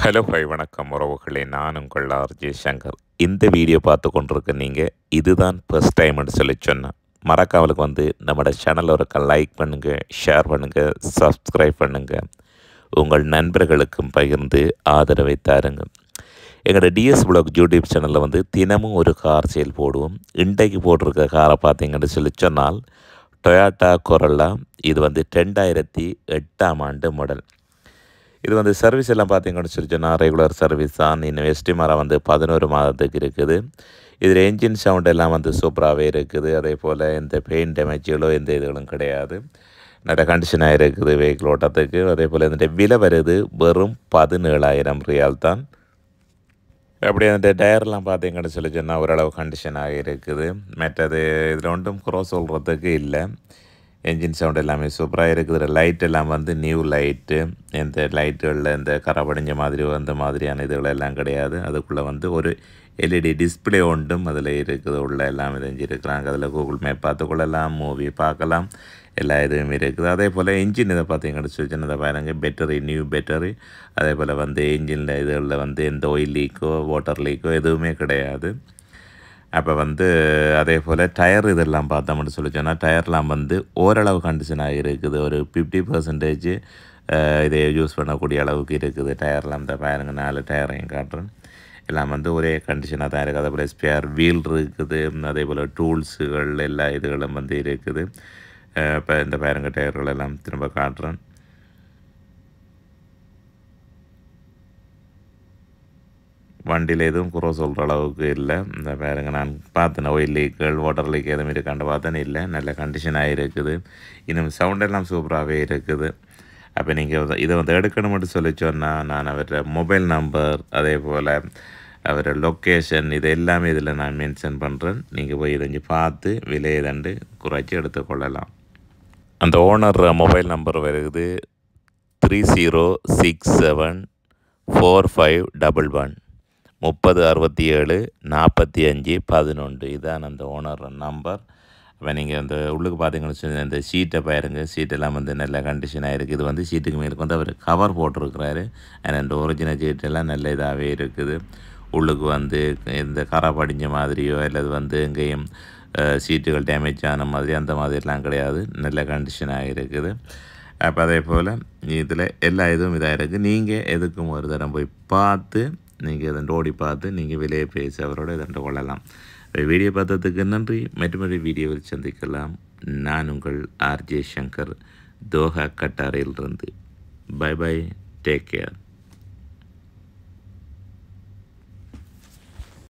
hello hi வணக்கம் உறவுகளே நான் உங்கள் ஆர்ஜே சங்கர் இந்த வீடியோ பார்த்து கொண்டிருக்க நீங்கள் இதுதான் ஃபர்ஸ்ட் டைம்னு சொல்லி சொன்னேன் மறக்காமலுக்கு வந்து நம்மளோட சேனலில் இருக்க லைக் பண்ணுங்கள் ஷேர் பண்ணுங்கள் சப்ஸ்கிரைப் பண்ணுங்கள் உங்கள் நண்பர்களுக்கும் பகிர்ந்து ஆதரவை தாருங்க எங்களோட டிஎஸ் பிளாக் யூடியூப் சேனலில் வந்து தினமும் ஒரு கார் சேல் போடுவோம் இன்றைக்கு போட்டிருக்க காரை பார்த்தீங்கன்னு சொல்லி சொன்னால் டொயாட்டா கொரல்லா இது வந்து ரெண்டாயிரத்தி எட்டாம் ஆண்டு மாடல் இது வந்து சர்வீஸ் எல்லாம் பார்த்தீங்கன்னு சொல்லி சொன்னால் ரெகுலர் சர்வீஸ் தான் இன்னும் எஸ்டிமாரா வந்து பதினோரு மாதத்துக்கு இருக்குது இதில் என்ஜின் சவுண்ட் எல்லாம் வந்து சூப்பராகவே இருக்குது அதே போல் எந்த பெயிண்ட் டேமேஜுகளோ எந்த இதுகளும் கிடையாது நல்ல கண்டிஷனாக இருக்குது வெஹிக்கிள் ஓட்டத்துக்கு அதே போல் இந்த விலை வருது வெறும் பதினேழாயிரம் ரியால் தான் அப்படி அந்த டயர்லாம் பார்த்தீங்கன்னு சொல்லி சொன்னால் ஓரளவு கண்டிஷனாக இருக்குது மற்றது இதில் ஒன்றும் குறை சொல்கிறதுக்கு இல்லை என்ஜின் சவுண்ட் எல்லாமே சூப்பராக இருக்குது லைட் எல்லாம் வந்து நியூ லைட்டு எந்த லைட்டுகளில் இந்த கரை படிஞ்ச மாதிரி அந்த மாதிரியான இதுகள் எல்லாம் கிடையாது அதுக்குள்ளே வந்து ஒரு எல்இடி டிஸ்பிளே ஒன்றும் அதில் இருக்குது உள்ள எல்லாம் தெரிஞ்சிருக்கிறாங்க அதில் கூகுள் மேப் பார்த்துக்கொள்ளலாம் மூவி பார்க்கலாம் எல்லா இதுவும் இருக்குது அதே போல் இன்ஜின் இதை பார்த்தீங்கன்னு சொல்லி இதை பாருங்க பேட்டரி நியூ பேட்டரி அதே போல் வந்து இன்ஜினில் இதுகளில் வந்து எந்த ஆயில் லீக்கோ வாட்டர் லீக்கோ எதுவுமே கிடையாது அப்போ வந்து அதே போல் டயர் இதெல்லாம் பார்த்தோம்னு சொல்லி சொன்னால் டயர்லாம் வந்து ஓரளவு கண்டிஷனாக இருக்குது ஒரு ஃபிஃப்டி பர்சன்டேஜ் இதை யூஸ் பண்ணக்கூடிய அளவுக்கு இருக்குது டயர்லாம் இந்த பாருங்க நாலு டயரையும் காட்டுறேன் எல்லாம் வந்து ஒரே கண்டிஷனாக தான் இருக்குது அதே போல் ஸ்பேர் வீல் இருக்குது அதே போல் டூல்ஸுகள் எல்லா இதுகளும் வந்து இருக்குது இப்போ இந்த பாருங்க டயர்கள் எல்லாம் திரும்ப காட்டுறேன் வண்டியில் எதுவும் குறை சொல்கிற அளவுக்கு இல்லை இந்த பாருங்க நான் பார்த்தேன் ஆயில் லீக்குகள் வாட்டர் லீக் எதுவும் இருக்காண்டு பார்த்தேன்னு இல்லை நல்ல கண்டிஷனாக இருக்குது இன்னும் சவுண்ட் எல்லாம் சூப்பராகவே இருக்குது அப்போ நீங்கள் இதை வந்து எடுக்கணும்னு சொல்லி சொன்னால் நான் அவரோட மொபைல் நம்பர் அதே போல் அவரோட லொக்கேஷன் இது எல்லாமே இதில் நான் மென்ஷன் பண்ணுறேன் நீங்கள் போய் இதை பார்த்து விலையை தண்டு குறைச்சி எடுத்துக்கொள்ளலாம் அந்த ஓனர் மொபைல் நம்பர் வருது three zero six seven four five double one முப்பது அறுபத்தி ஏழு நாற்பத்தி அஞ்சு பதினொன்று இதான் அந்த ஓனர் நம்பர் இப்போ நீங்கள் அந்த உள்ளுக்கு பார்த்தீங்கன்னு சொல்லி இந்த சீட்டை பாருங்க சீட்டெல்லாம் வந்து நல்ல கண்டிஷனாக இருக்குது இது வந்து சீட்டுக்கு மேலுக்கு வந்து அவர் கவர் போட்டிருக்கிறாரு அந்த ஒரிஜினல் சீட்டெல்லாம் நல்ல இதாகவே இருக்குது உள்ளுக்கு வந்து இந்த கரை படிஞ்ச மாதிரியோ அல்லது வந்து எங்கேயும் சீட்டுகள் டேமேஜ் ஆன மாதிரி அந்த மாதிரிலாம் கிடையாது நல்ல கண்டிஷனாக இருக்குது அப்போ அதே போல் இதில் எல்லா இதுவும் இதாக இருக்குது நீங்கள் எதுக்கும் ஒரு தரம் போய் பார்த்து நீங்கள் இதன் ஓடி பார்த்து நீங்கள் விலையை பேசி அவரோட இதன்று கொள்ளலாம் வீடியோ பார்த்ததுக்கு நன்றி மற்றொரு வீடியோவில் சந்திக்கலாம் நான் உங்கள் ஆர்ஜே சங்கர் தோஹா கட்டாரிலிருந்து பை பை டேக் கேர்